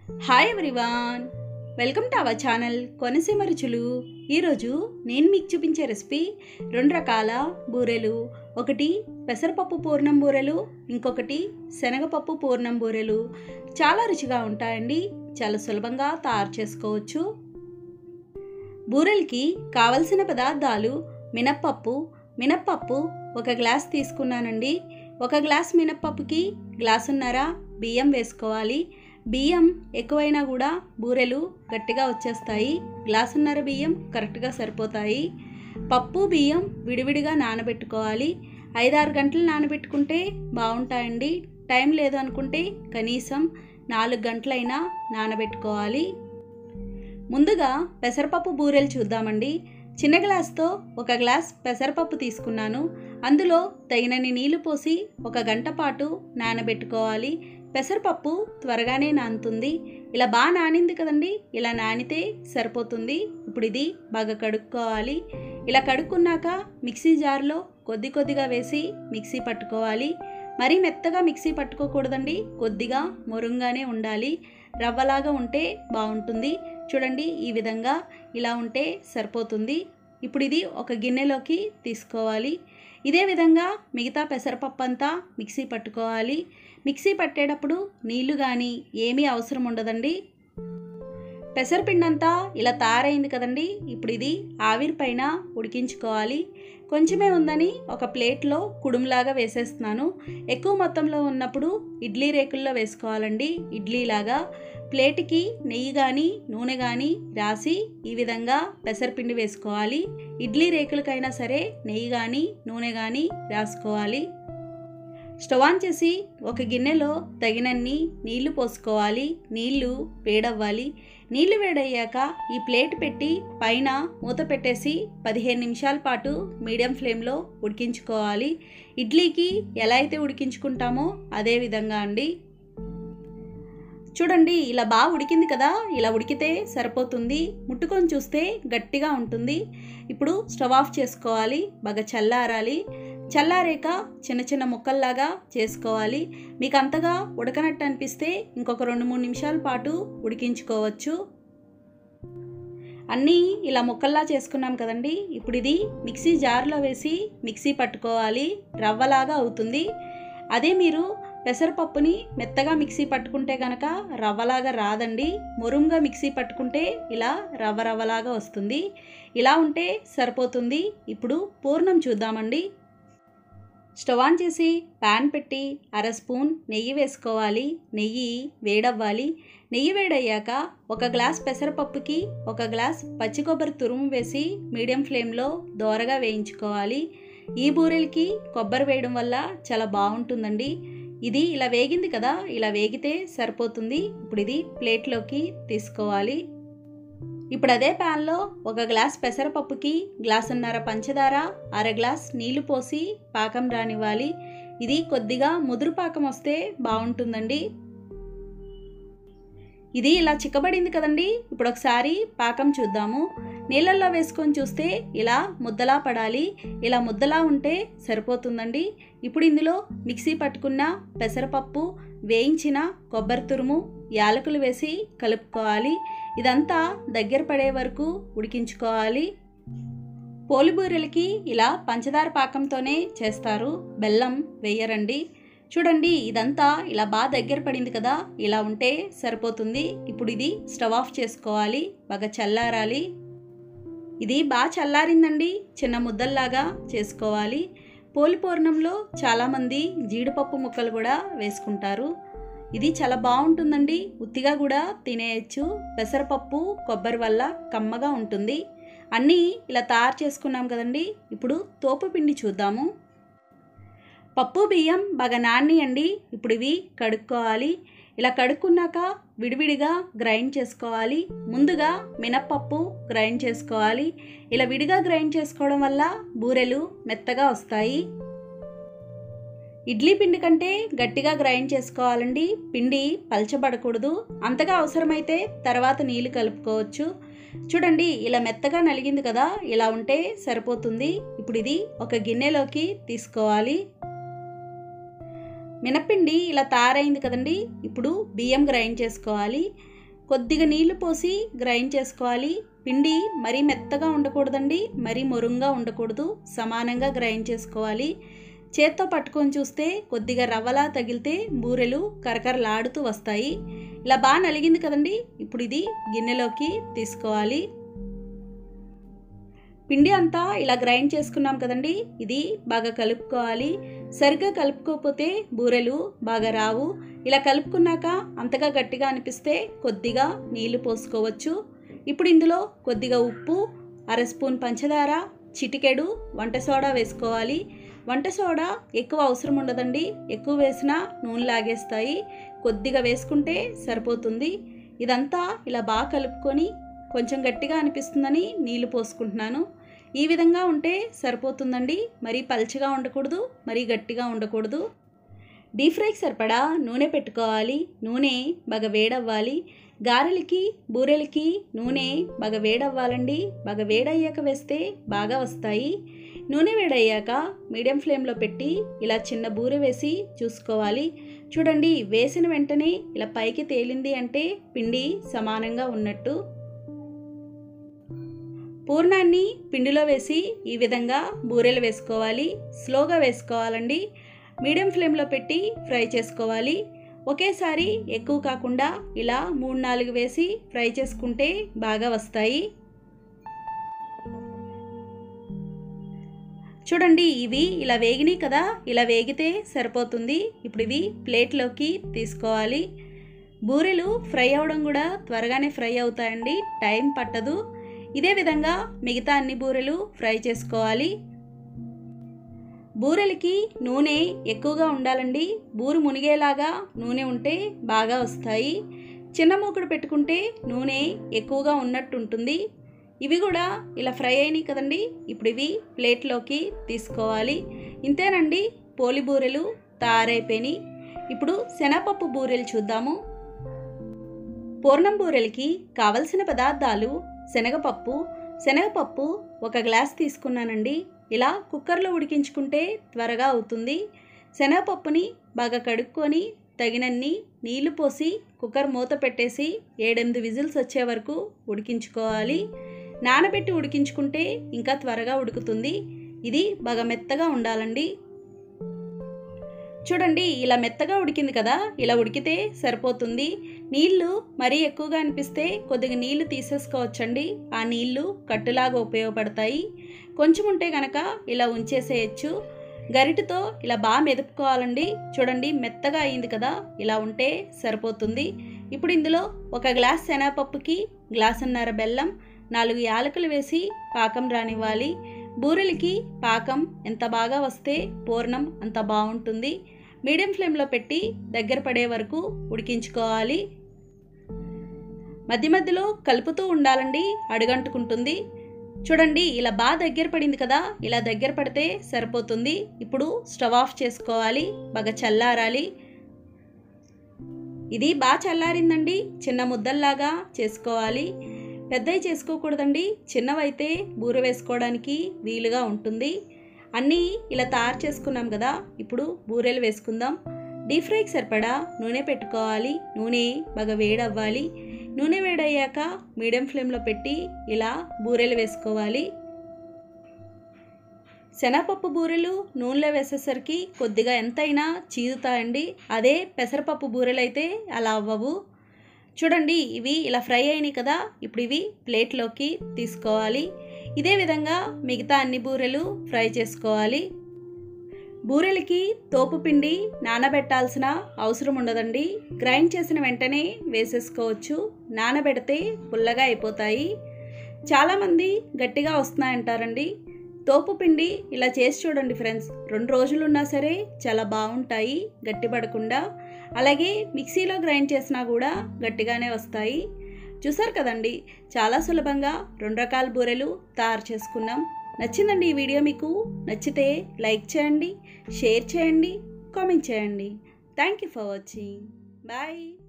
hi everyone welcome to our channel Konaseema Ruchulu ఈరోజు నేను మీకు చూపించే రెసిపీ రెండు రకాల బూరెలు ఒకటి పెసరపప్పు పూర్ణం బూరెలు ఇంకొకటి శనగపప్పు పూర్ణం బూరెలు చాలా రుచిగా ఉంటాయండి చాలా సులభంగా తయారు చేసుకోవచ్చు బూరెలకి కావలసిన పదార్థాలు మినప్పప్పు మినప్పప్పు ఒక గ్లాస్ తీసుకున్నానండి ఒక గ్లాస్ మినప్పప్పుకి గ్లాసున్నర బియ్యం వేసుకోవాలి బియ్యం ఎక్కువైనా కూడా బూరెలు గట్టిగా వచ్చేస్తాయి గ్లాసున్నర బియ్యం కరెక్ట్గా సరిపోతాయి పప్పు బియ్యం విడివిడిగా నానబెట్టుకోవాలి ఐదారు గంటలు నానబెట్టుకుంటే బాగుంటాయండి టైం లేదు అనుకుంటే కనీసం నాలుగు గంటలైనా నానబెట్టుకోవాలి ముందుగా పెసరపప్పు బూరెలు చూద్దామండి చిన్న గ్లాస్తో ఒక గ్లాస్ పెసరపప్పు తీసుకున్నాను అందులో తగినన్ని నీళ్లు పోసి ఒక గంట పాటు నానబెట్టుకోవాలి పెసరపప్పు త్వరగానే నానుతుంది ఇలా బాగా నానింది కదండి ఇలా నానితే సరిపోతుంది ఇప్పుడు ఇది బాగా కడుక్కోవాలి ఇలా కడుక్కున్నాక మిక్సీ జార్లో కొద్ది కొద్దిగా వేసి మిక్సీ పట్టుకోవాలి మరీ మెత్తగా మిక్సీ పట్టుకోకూడదండి కొద్దిగా మొరుంగానే ఉండాలి రవ్వలాగా ఉంటే బాగుంటుంది చూడండి ఈ విధంగా ఇలా ఉంటే సరిపోతుంది ఇప్పుడు ఇది ఒక గిన్నెలోకి తీసుకోవాలి ఇదే విధంగా మిగతా పెసరపప్పు అంతా మిక్సీ పట్టుకోవాలి మిక్సీ పట్టేటప్పుడు నీళ్లు కానీ ఏమీ అవసరం ఉండదండి పెసరపిండంతా ఇలా తయారైంది కదండి ఇప్పుడు ఇది ఆవిరి పైన ఉడికించుకోవాలి కొంచెమే ఉందని ఒక ప్లేట్లో కుడుములాగా వేసేస్తున్నాను ఎక్కువ మొత్తంలో ఉన్నప్పుడు ఇడ్లీ రేకుల్లో వేసుకోవాలండి ఇడ్లీలాగా ప్లేట్కి నెయ్యి కానీ నూనె కానీ రాసి ఈ విధంగా పెసరపిండి వేసుకోవాలి ఇడ్లీ రేకులకైనా సరే నెయ్యి కానీ నూనె కానీ రాసుకోవాలి స్టవ్ ఆన్ చేసి ఒక గిన్నెలో తగినన్ని నీళ్లు పోసుకోవాలి నీళ్లు వేడవ్వాలి నీళ్లు వేడయ్యాక ఈ ప్లేట్ పెట్టి పైన మూత పెట్టేసి పదిహేను నిమిషాల పాటు మీడియం ఫ్లేమ్లో ఉడికించుకోవాలి ఇడ్లీకి ఎలా అయితే ఉడికించుకుంటామో అదే విధంగా అండి చూడండి ఇలా బాగా ఉడికింది కదా ఇలా ఉడికితే సరిపోతుంది ముట్టుకొని చూస్తే గట్టిగా ఉంటుంది ఇప్పుడు స్టవ్ ఆఫ్ చేసుకోవాలి బాగా చల్లారాలి చల్లారేక చిన్న చిన్న ముక్కల్లాగా చేసుకోవాలి మీకు అంతగా ఉడకనట్టు అనిపిస్తే ఇంకొక రెండు మూడు నిమిషాల పాటు ఉడికించుకోవచ్చు అన్నీ ఇలా ముక్కల్లా చేసుకున్నాం కదండి ఇప్పుడు ఇది మిక్సీ జార్లో వేసి మిక్సీ పట్టుకోవాలి రవ్వలాగా అవుతుంది అదే మీరు పెసరపప్పుని మెత్తగా మిక్సీ పట్టుకుంటే కనుక రవ్వలాగా రాదండి మురుంగా మిక్సీ పట్టుకుంటే ఇలా రవ్వ రవ్వలాగా వస్తుంది ఇలా ఉంటే సరిపోతుంది ఇప్పుడు పూర్ణం చూద్దామండి స్టవ్ ఆన్ చేసి ప్యాన్ పెట్టి అర స్పూన్ నెయ్యి వేసుకోవాలి నెయ్యి వేడవ్వాలి నెయ్యి వేడయ్యాక ఒక గ్లాస్ పెసరపప్పుకి ఒక గ్లాస్ పచ్చి కొబ్బరి తురుము వేసి మీడియం ఫ్లేమ్లో దోరగా వేయించుకోవాలి ఈ బూరెలకి కొబ్బరి వేయడం వల్ల చాలా బాగుంటుందండి ఇది ఇలా వేగింది కదా ఇలా వేగితే సరిపోతుంది ఇప్పుడు ఇది ప్లేట్లోకి తీసుకోవాలి ఇప్పుడు అదే ప్యాన్లో ఒక గ్లాస్ పెసరపప్పుకి గ్లాసున్నర పంచదార అర గ్లాస్ నీళ్లు పోసి పాకం రానివ్వాలి ఇది కొద్దిగా ముదురు పాకం వస్తే బాగుంటుందండి ఇది ఇలా చిక్కబడింది కదండి ఇప్పుడు ఒకసారి పాకం చూద్దాము నీళ్ళల్లో వేసుకొని చూస్తే ఇలా ముద్దలా పడాలి ఇలా ముద్దలా ఉంటే సరిపోతుందండి ఇప్పుడు ఇందులో మిక్సీ పట్టుకున్న పెసరపప్పు వేయించిన కొబ్బరి తురుము యాలకులు వేసి కలుపుకోవాలి ఇదంతా దగ్గర పడే వరకు ఉడికించుకోవాలి పోలిబూరెలకి ఇలా పంచదార పాకంతోనే చేస్తారు బెల్లం వేయరండి చూడండి ఇదంతా ఇలా బాగా దగ్గర పడింది కదా ఇలా ఉంటే సరిపోతుంది ఇప్పుడు ఇది స్టవ్ ఆఫ్ చేసుకోవాలి బాగా చల్లారాలి ఇది బాగా చల్లారిందండి చిన్న ముద్దల్లాగా చేసుకోవాలి పోలి పూర్ణంలో చాలామంది జీడిపప్పు ముక్కలు కూడా వేసుకుంటారు ఇది చాలా బాగుంటుందండి ఉత్తిగా కూడా తినేయచ్చు పెసరపప్పు కొబ్బరి వల్ల కమ్మగా ఉంటుంది అన్నీ ఇలా తయారు చేసుకున్నాం కదండి ఇప్పుడు తోపు పిండి చూద్దాము పప్పు బియ్యం బాగా నానియండి ఇప్పుడు ఇవి కడుక్కోవాలి ఇలా కడుక్కున్నాక విడివిడిగా గ్రైండ్ చేసుకోవాలి ముందుగా మినప్పప్పు గ్రైండ్ చేసుకోవాలి ఇలా విడిగా గ్రైండ్ చేసుకోవడం వల్ల బూరెలు మెత్తగా వస్తాయి ఇడ్లీ పిండి కంటే గట్టిగా గ్రైండ్ చేసుకోవాలండి పిండి పలచబడకూడదు అంతగా అవసరమైతే తర్వాత నీళ్ళు కలుపుకోవచ్చు చూడండి ఇలా మెత్తగా నలిగింది కదా ఇలా ఉంటే సరిపోతుంది ఇప్పుడు ఇది ఒక గిన్నెలోకి తీసుకోవాలి మినపిండి ఇలా తయారైంది కదండి ఇప్పుడు బియ్యం గ్రైండ్ చేసుకోవాలి కొద్దిగా నీళ్లు పోసి గ్రైండ్ చేసుకోవాలి పిండి మరీ మెత్తగా ఉండకూడదండి మరీ మొరుంగా ఉండకూడదు సమానంగా గ్రైండ్ చేసుకోవాలి చేత్తో పట్టుకొని చూస్తే కొద్దిగా రవ్వలా తగిలితే బూరెలు కరకరలాడుతూ వస్తాయి ఇలా బాగా నలిగింది కదండి ఇప్పుడు ఇది గిన్నెలోకి తీసుకోవాలి పిండి అంతా ఇలా గ్రైండ్ చేసుకున్నాం కదండి ఇది బాగా కలుపుకోవాలి సరిగ్గా కలుపుకోకపోతే బూరెలు బాగా రావు ఇలా కలుపుకున్నాక అంతగా గట్టిగా అనిపిస్తే కొద్దిగా నీళ్లు పోసుకోవచ్చు ఇప్పుడు ఇందులో కొద్దిగా ఉప్పు అర స్పూన్ పంచదార చిటికెడు వంట సోడా వేసుకోవాలి వంట సోడా ఎక్కువ అవసరం ఉండదండి ఎక్కువ వేసినా నూనె లాగేస్తాయి కొద్దిగా వేసుకుంటే సరిపోతుంది ఇదంతా ఇలా బాగా కలుపుకొని కొంచెం గట్టిగా అనిపిస్తుందని నీళ్లు పోసుకుంటున్నాను ఈ విధంగా ఉంటే సరిపోతుందండి మరీ పల్చగా ఉండకూడదు మరీ గట్టిగా ఉండకూడదు డీప్ ఫ్రైకి సరిపడా నూనె పెట్టుకోవాలి నూనె బాగా వేడవ్వాలి గారెలకి బూరెలకి నూనె బాగా వేడవ్వాలండి బాగా వేడయ్యాక వేస్తే బాగా వస్తాయి నూనె వేడయ్యాక మీడియం ఫ్లేమ్లో పెట్టి ఇలా చిన్న బూరె వేసి చూసుకోవాలి చూడండి వేసిన వెంటనే ఇలా పైకి తేలింది అంటే పిండి సమానంగా ఉన్నట్టు పూర్ణాన్ని పిండిలో వేసి ఈ విధంగా బూరెలు వేసుకోవాలి స్లోగా వేసుకోవాలండి మీడియం ఫ్లేమ్లో పెట్టి ఫ్రై చేసుకోవాలి ఒకేసారి ఎక్కువ కాకుండా ఇలా మూడు నాలుగు వేసి ఫ్రై చేసుకుంటే బాగా వస్తాయి చూడండి ఇవి ఇలా వేగినాయి కదా ఇలా వేగితే సరిపోతుంది ఇప్పుడు ఇవి ప్లేట్లోకి తీసుకోవాలి బూరెలు ఫ్రై అవ్వడం కూడా త్వరగానే ఫ్రై అవుతాయండి టైం పట్టదు ఇదే విధంగా మిగతా అన్ని బూరెలు ఫ్రై చేసుకోవాలి బూరెలకి నూనె ఎక్కువగా ఉండాలండి బూరు మునిగేలాగా నూనె ఉంటే బాగా వస్తాయి చిన్న మూకుడు పెట్టుకుంటే నూనె ఎక్కువగా ఉన్నట్టు ఉంటుంది ఇవి కూడా ఇలా ఫ్రై అయినాయి కదండి ఇప్పుడు ఇవి ప్లేట్లోకి తీసుకోవాలి ఇంతేనండి పోలి బూరెలు తయారైపోయినాయి ఇప్పుడు శనగపప్పు బూరెలు చూద్దాము పూర్ణం బూరెలకి కావలసిన పదార్థాలు శనగపప్పు శనగపప్పు ఒక గ్లాస్ తీసుకున్నానండి ఇలా కుక్కర్లో ఉడికించుకుంటే త్వరగా అవుతుంది శనగపప్పుని బాగా కడుక్కొని తగినన్ని నీళ్లు పోసి కుక్కర్ మూత పెట్టేసి ఏడెనిమిది విజిల్స్ వచ్చే వరకు ఉడికించుకోవాలి నానబెట్టి ఉడికించుకుంటే ఇంకా త్వరగా ఉడుకుతుంది ఇది బాగా మెత్తగా ఉండాలండి చూడండి ఇలా మెత్తగా ఉడికింది కదా ఇలా ఉడికితే సరిపోతుంది నీళ్లు మరీ ఎక్కువగా అనిపిస్తే కొద్దిగా నీళ్లు తీసేసుకోవచ్చండి ఆ నీళ్లు కట్టులాగా ఉపయోగపడతాయి కొంచెం ఉంటే కనుక ఇలా ఉంచేసేయచ్చు గరిటతో ఇలా బాగా మెదుపుకోవాలండి చూడండి మెత్తగా అయింది కదా ఇలా ఉంటే సరిపోతుంది ఇప్పుడు ఇందులో ఒక గ్లాస్ శనగపప్పుకి గ్లాసున్నర బెల్లం నాలుగు యాలకులు వేసి పాకం రానివ్వాలి బూరెలకి పాకం ఎంత బాగా వస్తే పూర్ణం అంత బాగుంటుంది మీడియం ఫ్లేమ్లో పెట్టి దగ్గర పడే వరకు ఉడికించుకోవాలి మధ్య మధ్యలో కలుపుతూ ఉండాలండి అడుగంటుకుంటుంది చూడండి ఇలా బాగా దగ్గర పడింది కదా ఇలా దగ్గర పడితే సరిపోతుంది ఇప్పుడు స్టవ్ ఆఫ్ చేసుకోవాలి బాగా చల్లారాలి ఇది బాగా చల్లారిందండి చిన్న ముద్దల్లాగా చేసుకోవాలి పెద్దవి చేసుకోకూడదండి చిన్నవైతే బూర వేసుకోవడానికి వీలుగా ఉంటుంది అన్నీ ఇలా తయారు చేసుకున్నాం కదా ఇప్పుడు బూరెలు వేసుకుందాం డీప్ ఫ్రైకి సరిపడా నూనె పెట్టుకోవాలి నూనె బాగా వేడవ్వాలి నూనె వేడయ్యాక మీడియం ఫ్లేమ్లో పెట్టి ఇలా బూరెలు వేసుకోవాలి శనగపప్పు బూరెలు నూనెలో వేసేసరికి కొద్దిగా ఎంతైనా చీదుతాయండి అదే పెసరపప్పు బూరెలు అయితే అలా అవ్వవు చూడండి ఇవి ఇలా ఫ్రై అయినాయి కదా ఇప్పుడు ఇవి ప్లేట్లోకి తీసుకోవాలి ఇదే విధంగా మిగతా అన్ని బూరెలు ఫ్రై చేసుకోవాలి బూరెలకి తోపు పిండి నానబెట్టాల్సిన అవసరం ఉండదండి గ్రైండ్ చేసిన వెంటనే వేసేసుకోవచ్చు నానబెడితే పుల్లగా అయిపోతాయి చాలామంది గట్టిగా వస్తున్నాయంటారండి తోపు పిండి ఇలా చేసి చూడండి ఫ్రెండ్స్ రెండు రోజులు ఉన్నా సరే చాలా బాగుంటాయి గట్టిపడకుండా అలాగే మిక్సీలో గ్రైండ్ చేసినా కూడా గట్టిగానే వస్తాయి చూసారు కదండి చాలా సులభంగా రెండు రకాల బూరెలు తయారు చేసుకున్నాం నచ్చిందండి ఈ వీడియో మీకు నచ్చితే లైక్ చేయండి షేర్ చేయండి కామెంట్ చేయండి thank you for watching bye